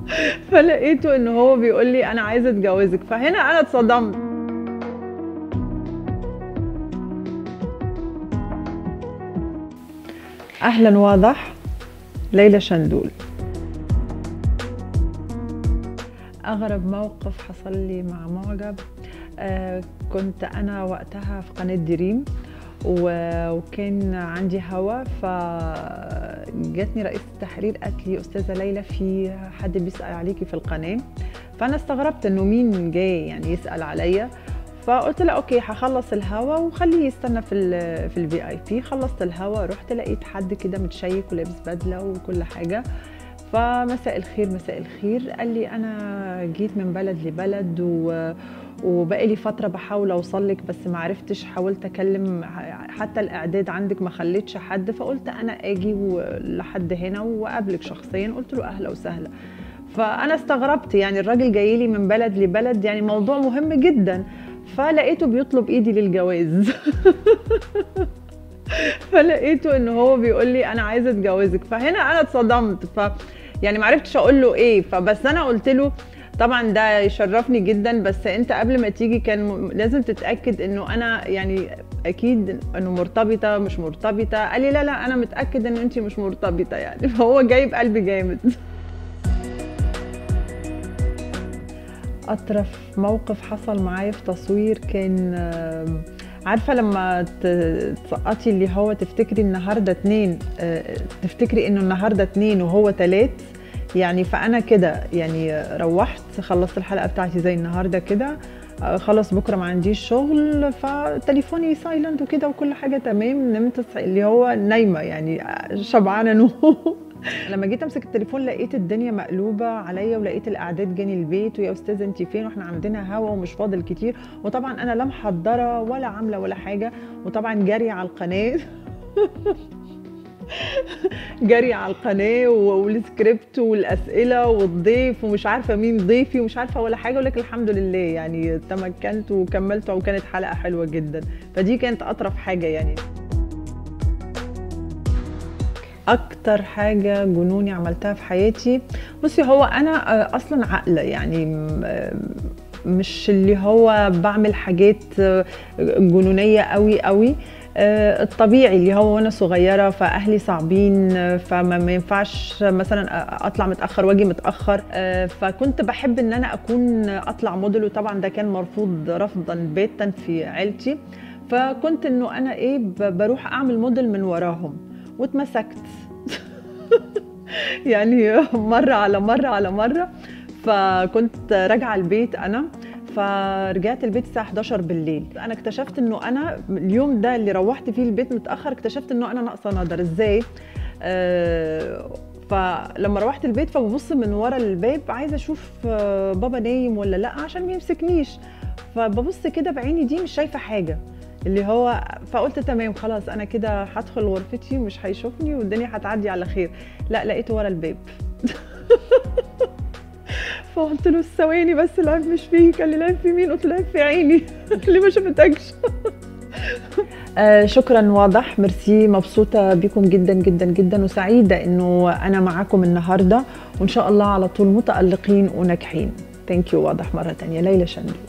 فلقيته ان هو بيقول لي انا عايز اتجوزك فهنا انا اتصدمت اهلا واضح ليلى شندول اغرب موقف حصل لي مع معجب آه كنت انا وقتها في قناه دريم و- وكان عندي هوا فجاتني رئيسة التحرير قالت لي استاذه ليلى في حد بيسال عليكي في القناه فانا استغربت انه مين جاي يعني يسال عليا فقلت له اوكي هخلص الهوا وخليه يستنى في ال في الفي اي بي خلصت الهوا رحت لقيت حد كده متشيك ولابس بدله وكل حاجه فمساء الخير مساء الخير قال لي انا جيت من بلد لبلد و وبقى لي فتره بحاول اوصل لك بس ما عرفتش حاولت اكلم حتى الاعداد عندك ما خليتش حد فقلت انا اجي و- لحد هنا واقابلك شخصيا قلت له اهلا وسهلا فانا استغربت يعني الراجل جاي لي من بلد لبلد يعني موضوع مهم جدا فلقيته بيطلب ايدي للجواز فلقيته ان هو بيقول لي انا عايز اتجوزك فهنا انا اتصدمت ف يعني ما عرفتش اقول له ايه فبس انا قلت له طبعا ده يشرفني جدا بس انت قبل ما تيجي كان م- لازم تتاكد انه انا يعني اكيد انه مرتبطه مش مرتبطه قال لي لا لا انا متاكد ان انت مش مرتبطه يعني فهو جايب قلبي جامد اطرف موقف حصل معايا في تصوير كان آم، عارفه لما ت- تسقطي اللي هو تفتكري النهارده اتنين آه، تفتكري انه النهارده اتنين وهو تلات يعني فانا كده يعني روحت خلصت الحلقه بتاعتي زي النهارده كده آه، خلاص بكره ما عنديش شغل فتليفوني سايلنت وكده وكل حاجه تمام نمت ص- اللي هو نايمه يعني آه، شبعانه نوم لما جيت امسك التليفون لقيت الدنيا مقلوبه عليا ولقيت الاعداد جاني البيت ويا استاذه انت فين واحنا عندنا هوا ومش فاضل كتير وطبعا انا لا محضره ولا عامله ولا حاجه وطبعا جري على القناه جري على القناه و- والسكريبت والاسئله والضيف ومش عارفه مين ضيفي ومش عارفه ولا حاجه ولكن الحمد لله يعني تمكنت وكملت وكانت حلقه حلوه جدا فدي كانت اطرف حاجه يعني اكتر حاجه جنوني عملتها في حياتي بصي هو انا آه، اصلا عاقله يعني م- آه، مش اللي هو بعمل حاجات آه، جنونيه قوي قوي آه، الطبيعي اللي هو وانا صغيره فاهلي صعبين آه، فما ما ينفعش مثلا أ- اطلع متاخر واجي متاخر آه، فكنت بحب ان انا اكون اطلع موديل وطبعا ده كان مرفوض رفضا باتا في عيلتي فكنت انه انا ايه ب- بروح اعمل موديل من وراهم واتمسكت يعني مره على مره على مره فكنت راجعه البيت انا فرجعت البيت الساعه 11 بالليل انا اكتشفت انه انا اليوم ده اللي روحت فيه البيت متاخر اكتشفت انه انا ناقصه نظر ازاي آه فلما روحت البيت فببص من ورا الباب عايزه اشوف آه، بابا نايم ولا لا عشان ما يمسكنيش فببص كده بعيني دي مش شايفه حاجه اللي هو فقلت تمام خلاص انا كده هدخل غرفتي ومش هيشوفني والدنيا هتعدي على خير لا لقيته ورا الباب فقلت له ثواني بس العيب مش فيك قال لي العيب في مين قلت له العيب في عيني اللي ما شفتكش آه شكرا واضح ميرسي مبسوطة بكم جدا جدا جدا وسعيدة انه انا معاكم النهاردة وان شاء الله على طول متألقين وناجحين ثانك يو واضح مرة تانية ليلى شندو